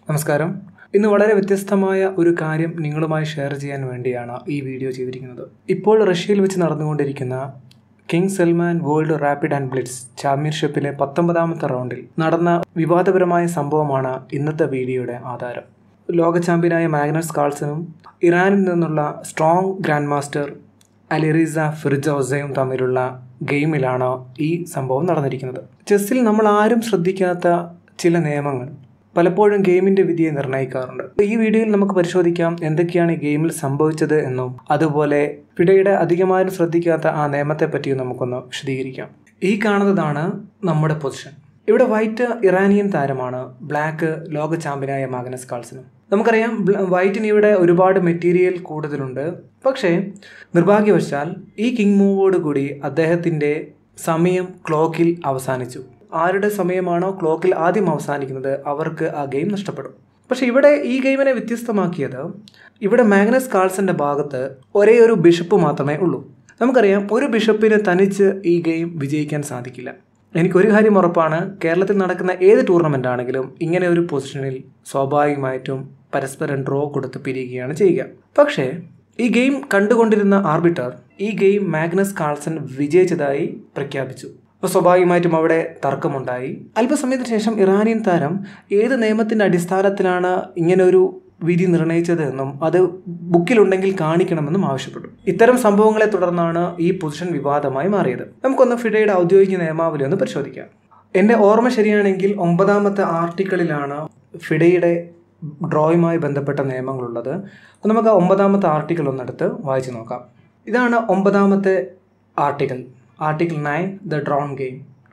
നമസ്കാരം ഇന്ന് വളരെ വ്യത്യസ്തമായ ഒരു കാര്യം നിങ്ങളുമായി ഷെയർ ചെയ്യാൻ വേണ്ടിയാണ് ഈ വീഡിയോ ചെയ്തിരിക്കുന്നത് ഇപ്പോൾ റഷ്യയിൽ വെച്ച് നടന്നുകൊണ്ടിരിക്കുന്ന king Salman world rapid and blitz ചാമ്പ്യൻഷിപ്പിലെ പത്തൊമ്പതാമത്തെ റൗണ്ടിൽ നടന്ന വിവാദപരമായ സംഭവമാണ് ഇന്നത്തെ വീഡിയോയുടെ ആധാരം ലോക ചാമ്പ്യനായ മാഗ്നസ് കാൾസനും ഇറാനിൽ നിന്നുള്ള സ്ട്രോങ് ഗ്രാൻഡ് മാസ്റ്റർ അലിറിസ ഫിർജോസയും തമ്മിലുള്ള ഗെയിമിലാണ് ഈ സംഭവം നടന്നിരിക്കുന്നത് ചെസ്സിൽ നമ്മൾ ആരും ശ്രദ്ധിക്കാത്ത ചില നിയമങ്ങൾ പലപ്പോഴും ഗെയിമിന്റെ വിധിയെ നിർണ്ണയിക്കാറുണ്ട് ഈ വീഡിയോയിൽ നമുക്ക് പരിശോധിക്കാം എന്തൊക്കെയാണ് ഈ ഗെയിമിൽ സംഭവിച്ചത് എന്നും അതുപോലെ ഫിഡയുടെ അധികമാരും ശ്രദ്ധിക്കാത്ത ആ നിയമത്തെ പറ്റിയും നമുക്കൊന്ന് വിശദീകരിക്കാം ഈ കാണുന്നതാണ് നമ്മുടെ പൊസിഷൻ ഇവിടെ വൈറ്റ് ഇറാനിയൻ താരമാണ് ബ്ലാക്ക് ലോക ചാമ്പ്യനായ മാഗ്നസ് കാൾസനും നമുക്കറിയാം ബ്ല- വൈറ്റിന് ഇവിടെ ഒരുപാട് മെറ്റീരിയൽ കൂടുതലുണ്ട് പക്ഷേ നിർഭാഗ്യവശാൽ ഈ കിങ് മൂവോട് കൂടി അദ്ദേഹത്തിൻ്റെ സമയം ക്ലോക്കിൽ അവസാനിച്ചു ആരുടെ സമയമാണോ ക്ലോക്കിൽ ആദ്യം അവസാനിക്കുന്നത് അവർക്ക് ആ ഗെയിം നഷ്ടപ്പെടും പക്ഷെ ഇവിടെ ഈ ഗെയിമിനെ വ്യത്യസ്തമാക്കിയത് ഇവിടെ മാഗ്നസ് കാൾസന്റെ ഭാഗത്ത് ഒരേ ഒരു ബിഷപ്പ് മാത്രമേ ഉള്ളൂ നമുക്കറിയാം ഒരു ബിഷപ്പിന് തനിച്ച് ഈ ഗെയിം വിജയിക്കാൻ സാധിക്കില്ല എനിക്കൊരു കാര്യം ഉറപ്പാണ് കേരളത്തിൽ നടക്കുന്ന ഏത് ടൂർണമെൻ്റ് ആണെങ്കിലും ഇങ്ങനെ ഒരു പൊസിഷനിൽ സ്വാഭാവികമായിട്ടും പരസ്പരം ഡ്രോ കൊടുത്ത് പിരിയുകയാണ് ചെയ്യുക പക്ഷേ ഈ ഗെയിം കണ്ടുകൊണ്ടിരുന്ന ആർബിറ്റർ ഈ ഗെയിം മാഗ്നസ് കാൾസൺ വിജയിച്ചതായി പ്രഖ്യാപിച്ചു അപ്പോൾ സ്വാഭാവികമായിട്ടും അവിടെ തർക്കമുണ്ടായി അല്പസമയത്തിന് ശേഷം ഇറാനിയൻ താരം ഏത് നിയമത്തിന്റെ അടിസ്ഥാനത്തിലാണ് ഇങ്ങനെ ഒരു വിധി നിർണയിച്ചത് എന്നും അത് ബുക്കിലുണ്ടെങ്കിൽ കാണിക്കണമെന്നും ആവശ്യപ്പെട്ടു ഇത്തരം സംഭവങ്ങളെ തുടർന്നാണ് ഈ പൊസിഷൻ വിവാദമായി മാറിയത് നമുക്കൊന്ന് ഫിഡയുടെ ഔദ്യോഗിക നിയമാവലി ഒന്ന് പരിശോധിക്കാം എൻ്റെ ഓർമ്മ ശരിയാണെങ്കിൽ ഒമ്പതാമത്തെ ആർട്ടിക്കിളിലാണ് ഫിഡയുടെ ഡ്രോയുമായി ബന്ധപ്പെട്ട നിയമങ്ങളുള്ളത് അപ്പോൾ നമുക്ക് ആ ഒമ്പതാമത്തെ ആർട്ടിക്കിൾ ഒന്നെടുത്ത് വായിച്ചു നോക്കാം ഇതാണ് ഒമ്പതാമത്തെ article article nine the drawn game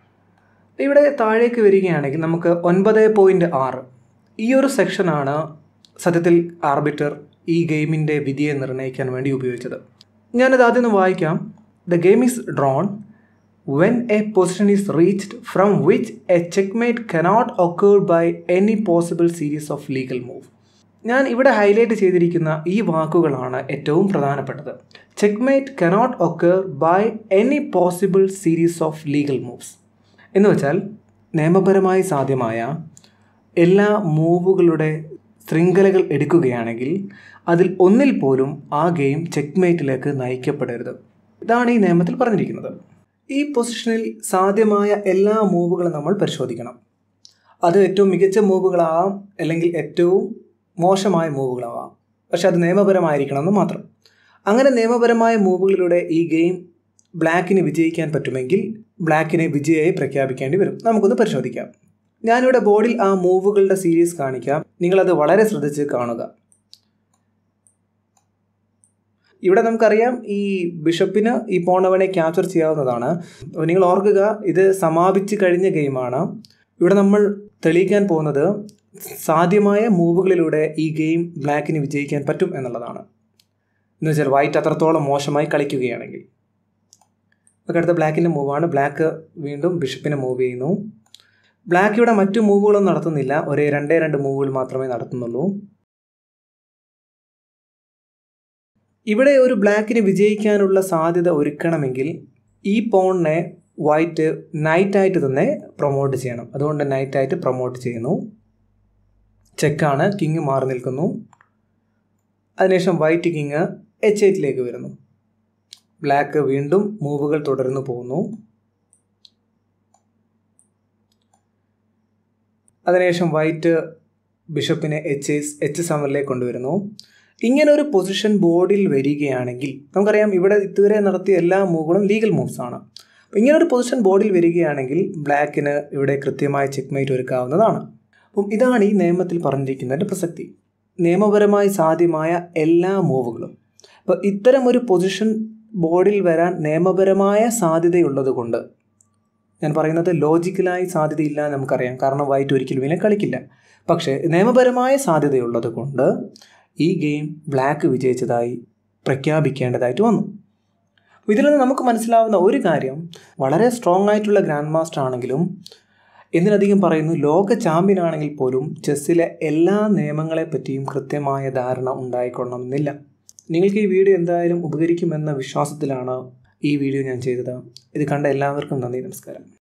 ഇവിടെ താഴേക്ക് വരികയാണെങ്കിൽ നമുക്ക് ഒൻപത് പോയിൻറ്റ് ആറ് ഈ ഒരു സെക്ഷനാണ് സത്യത്തിൽ ആർബിറ്റർ ഈ ഗെയിമിൻ്റെ വിധിയെ നിർണ്ണയിക്കാൻ വേണ്ടി ഉപയോഗിച്ചത് ഞാനത് ആദ്യം ഒന്ന് വായിക്കാം the game is drawn when a position is reached from which a checkmate cannot occurred by any possible series of legal move ഞാൻ ഇവിടെ ഹൈലൈറ്റ് ചെയ്തിരിക്കുന്ന ഈ വാക്കുകളാണ് ഏറ്റവും പ്രധാനപ്പെട്ടത് checkmate cannot occur by any possible series of legal moves എന്ന് വെച്ചാൽ നിയമപരമായി സാധ്യമായ എല്ലാ മൂവുകളുടെ ശൃംഖലകൾ എടുക്കുകയാണെങ്കിൽ അതിൽ ഒന്നിൽ പോലും ആ ഗെയിം ചെക്ക്മേറ്റിലേക്ക് നയിക്കപ്പെടരുത് ഇതാണ് ഈ നിയമത്തിൽ പറഞ്ഞിരിക്കുന്നത് ഈ പൊസിഷനിൽ സാധ്യമായ എല്ലാ മൂവുകളും നമ്മൾ പരിശോധിക്കണം അത് ഏറ്റവും മികച്ച മൂവുകളാവാം അല്ലെങ്കിൽ ഏറ്റവും മോശമായ മൂവുകളാവാം പക്ഷെ അത് നിയമപരമായിരിക്കണമെന്ന് മാത്രം അങ്ങനെ നിയമപരമായ മൂവുകളിലൂടെ ഈ ഗെയിം ബ്ലാക്കിന് വിജയിക്കാൻ പറ്റുമെങ്കിൽ ബ്ലാക്കിനെ വിജയമായി പ്രഖ്യാപിക്കേണ്ടി വരും നമുക്കൊന്ന് പരിശോധിക്കാം ഞാനിവിടെ ബോർഡിൽ ആ മൂവുകളുടെ സീരീസ് കാണിക്കാം നിങ്ങളത് വളരെ ശ്രദ്ധിച്ച് കാണുക ഇവിടെ നമുക്കറിയാം ഈ ബിഷപ്പിന് ഈ പോണവനെ ക്യാപ്ചർ ചെയ്യാവുന്നതാണ് അപ്പോൾ നിങ്ങൾ ഓർക്കുക ഇത് സമാപിച്ച് കഴിഞ്ഞ ഗെയിമാണ് ഇവിടെ നമ്മൾ തെളിയിക്കാൻ പോകുന്നത് സാധ്യമായ മൂവുകളിലൂടെ ഈ ഗെയിം ബ്ലാക്കിന് വിജയിക്കാൻ പറ്റും എന്നുള്ളതാണ് എന്ന് വെച്ചാൽ വൈറ്റ് അത്രത്തോളം മോശമായി കളിക്കുകയാണെങ്കിൽ നമുക്ക് അടുത്ത ബ്ലാക്കിൻ്റെ മൂവാണ് ബ്ലാക്ക് വീണ്ടും ബിഷപ്പിനെ മൂവ് ചെയ്യുന്നു ബ്ലാക്ക് ഇവിടെ മറ്റു മൂവുകളൊന്നും നടത്തുന്നില്ല ഒരേ രണ്ടേ രണ്ട് മൂവുകൾ മാത്രമേ നടത്തുന്നുള്ളൂ ഇവിടെ ഒരു ബ്ലാക്കിന് വിജയിക്കാനുള്ള സാധ്യത ഒരുക്കണമെങ്കിൽ ഈ പോണിനെ വൈറ്റ് നൈറ്റായിട്ട് തന്നെ പ്രൊമോട്ട് ചെയ്യണം അതുകൊണ്ട് നൈറ്റായിട്ട് പ്രൊമോട്ട് ചെയ്യുന്നു ചെക്കാണ് കിങ് മാറി നിൽക്കുന്നു അതിനുശേഷം വൈറ്റ് കിങ് എച്ച് എയ്റ്റിലേക്ക് വരുന്നു ബ്ലാക്ക് വീണ്ടും മൂവുകൾ തുടർന്നു പോകുന്നു അതിനുശേഷം വൈറ്റ് ബിഷപ്പിനെ എച്ച് എസ് എച്ച് സെവനിലേക്ക് കൊണ്ടുവരുന്നു ഇങ്ങനെ ഒരു പൊസിഷൻ ബോർഡിൽ വരികയാണെങ്കിൽ നമുക്കറിയാം ഇവിടെ ഇതുവരെ നടത്തിയ എല്ലാ മൂവുകളും ലീഗൽ മൂവ്സ് ആണ് അപ്പോൾ ഇങ്ങനെ ഒരു പൊസിഷൻ ബോർഡിൽ വരികയാണെങ്കിൽ ബ്ലാക്കിന് ഇവിടെ കൃത്യമായ ചെക്ക്മേറ്റ് ഒരുക്കാവുന്നതാണ് അപ്പം ഇതാണ് ഈ നിയമത്തിൽ പറഞ്ഞിരിക്കുന്നതിൻ്റെ പ്രസക്തി നിയമപരമായി സാധ്യമായ എല്ലാ മൂവുകളും അപ്പോൾ ഇത്തരം ഒരു പൊസിഷൻ ബോർഡിൽ വരാൻ നിയമപരമായ സാധ്യതയുള്ളത് കൊണ്ട് ഞാൻ പറയുന്നത് ലോജിക്കലായി സാധ്യതയില്ല എന്ന് നമുക്കറിയാം കാരണം വൈറ്റ് ഒരിക്കലും ഇതിനെ കളിക്കില്ല പക്ഷേ നിയമപരമായ സാധ്യതയുള്ളത് കൊണ്ട് ഈ ഗെയിം ബ്ലാക്ക് വിജയിച്ചതായി പ്രഖ്യാപിക്കേണ്ടതായിട്ട് വന്നു ഇതിൽ നിന്ന് നമുക്ക് മനസ്സിലാവുന്ന ഒരു കാര്യം വളരെ സ്ട്രോങ് ആയിട്ടുള്ള ഗ്രാൻഡ് മാസ്റ്റർ ആണെങ്കിലും എന്തിനധികം പറയുന്നു ലോക ചാമ്പ്യൻ ആണെങ്കിൽ പോലും ചെസ്സിലെ എല്ലാ നിയമങ്ങളെ പറ്റിയും കൃത്യമായ ധാരണ ഉണ്ടായിക്കൊള്ളണമെന്നില്ല നിങ്ങൾക്ക് ഈ വീഡിയോ എന്തായാലും ഉപകരിക്കുമെന്ന വിശ്വാസത്തിലാണ് ഈ വീഡിയോ ഞാൻ ചെയ്തത് ഇത് കണ്ട എല്ലാവർക്കും നന്ദി നമസ്കാരം